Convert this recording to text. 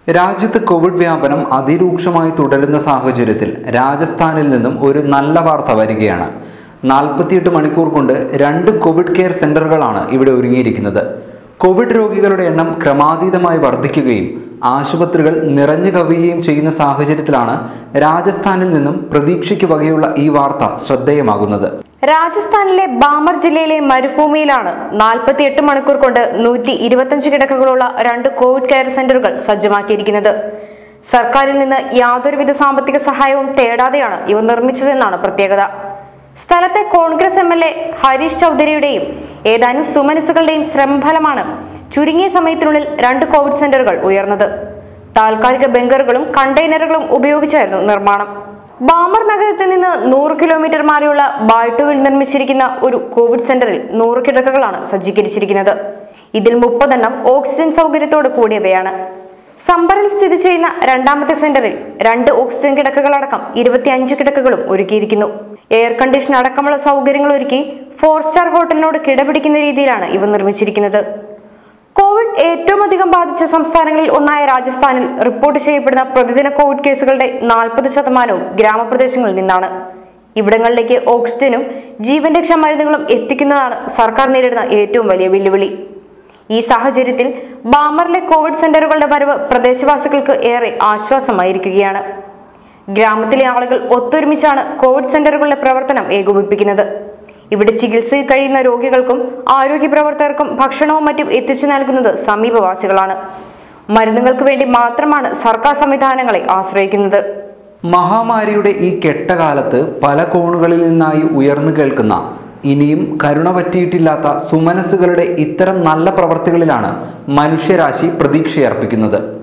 രാജ്യത്ത് കോവിഡ് വ്യാപനം അതിരൂക്ഷമായി തുടരുന്ന സാഹചര്യത്തിൽ രാജസ്ഥാനിൽ നിന്നും ഒരു നല്ല വാർത്ത വരികയാണ് നാൽപ്പത്തിയെട്ട് മണിക്കൂർ കൊണ്ട് രണ്ട് കോവിഡ് കെയർ സെന്ററുകളാണ് ഇവിടെ ഒരുങ്ങിയിരിക്കുന്നത് കോവിഡ് രോഗികളുടെ എണ്ണം ക്രമാതീതമായി വർദ്ധിക്കുകയും ആശുപത്രികൾ നിറഞ്ഞു കവിയുകയും ചെയ്യുന്ന സാഹചര്യത്തിലാണ് രാജസ്ഥാനിൽ നിന്നും പ്രതീക്ഷയ്ക്ക് വകയുള്ള ഈ വാർത്ത ശ്രദ്ധേയമാകുന്നത് രാജസ്ഥാനിലെ ബാമർ ജില്ലയിലെ മരുഭൂമിയിലാണ് നാൽപ്പത്തിയെട്ട് മണിക്കൂർ കൊണ്ട് നൂറ്റി ഇരുപത്തഞ്ച് കിടക്കകളുള്ള രണ്ട് കോവിഡ് കെയർ സെന്ററുകൾ സജ്ജമാക്കിയിരിക്കുന്നത് സർക്കാരിൽ നിന്ന് യാതൊരുവിധ സാമ്പത്തിക സഹായവും തേടാതെയാണ് ഇവ നിർമ്മിച്ചതെന്നാണ് പ്രത്യേകത സ്ഥലത്തെ Congress M L A Harish ചൗധരിയുടെയും ഏതാനും സുമനസുകളുടെയും ശ്രമഫലമാണ് ചുരുങ്ങിയ സമയത്തിനുള്ളിൽ രണ്ട് കോവിഡ് സെന്ററുകൾ ഉയർന്നത് താൽക്കാലിക ബങ്കറുകളും കണ്ടെയ്നറുകളും ഉപയോഗിച്ചായിരുന്നു നിർമ്മാണം ബാമർ നഗരത്തിൽ നിന്ന് നൂറ് കിലോമീറ്റർ മാറിയുള്ള ബാൾട്ടുവിൽ നിർമ്മിച്ചിരിക്കുന്ന ഒരു കോവിഡ് സെന്ററിൽ നൂറ് കിടക്കകളാണ് സജ്ജീകരിച്ചിരിക്കുന്നത് ഇതിൽ മുപ്പതെണ്ണം ഓക്സിജൻ സൗകര്യത്തോട് കൂടിയവയാണ് സമ്പറിൽ സ്ഥിതി ചെയ്യുന്ന രണ്ടാമത്തെ സെന്ററിൽ രണ്ട് ഓക്സിജൻ കിടക്കകളടക്കം ഇരുപത്തിയഞ്ച് കിടക്കകളും ഒരുക്കിയിരിക്കുന്നു എയർ കണ്ടീഷൻ അടക്കമുള്ള സൗകര്യങ്ങൾ ഒരുക്കി ഫോർ സ്റ്റാർ ഹോട്ടലിനോട് കിടപിടിക്കുന്ന രീതിയിലാണ് ഇവ നിർമ്മിച്ചിരിക്കുന്നത് കോവിഡ് ഏറ്റവും അധികം ബാധിച്ച സംസ്ഥാനങ്ങളിൽ ഒന്നായ രാജസ്ഥാനിൽ റിപ്പോർട്ട് ചെയ്യപ്പെടുന്ന പ്രതിദിന കോവിഡ് കേസുകളുടെ നാൽപ്പത് ശതമാനവും ഗ്രാമപ്രദേശങ്ങളിൽ നിന്നാണ് ഇവിടങ്ങളിലേക്ക് ഓക്സിജനും ജീവൻ രക്ഷാ മരുന്നുകളും എത്തിക്കുന്നതാണ് സർക്കാർ നേരിടുന്ന ഏറ്റവും വലിയ വെല്ലുവിളി ഈ സാഹചര്യത്തിൽ ബാമറിലെ കോവിഡ് സെന്ററുകളുടെ വരവ് പ്രദേശവാസികൾക്ക് ഏറെ ആശ്വാസമായിരിക്കുകയാണ് ഗ്രാമത്തിലെ ആളുകൾ ഒത്തൊരുമിച്ചാണ് കോവിഡ് സെന്ററുകളുടെ പ്രവർത്തനം ഏകോപിപ്പിക്കുന്നത് ഇവിടെ ചികിത്സയിൽ കഴിയുന്ന രോഗികൾക്കും ആരോഗ്യ പ്രവർത്തകർക്കും ഭക്ഷണവും മറ്റും എത്തിച്ചു നൽകുന്നത് സമീപവാസികളാണ് മരുന്നുകൾക്ക് വേണ്ടി മാത്രമാണ് സർക്കാർ സംവിധാനങ്ങളെ ആശ്രയിക്കുന്നത് മഹാമാരിയുടെ ഈ കെട്ടകാലത്ത് പല കോണുകളിൽ നിന്നായി ഉയർന്നു കേൾക്കുന്ന ഇനിയും കരുണ പറ്റിയിട്ടില്ലാത്ത സുമനസ്സുകളുടെ ഇത്തരം നല്ല പ്രവർത്തികളിലാണ് മനുഷ്യരാശി പ്രതീക്ഷയർപ്പിക്കുന്നത്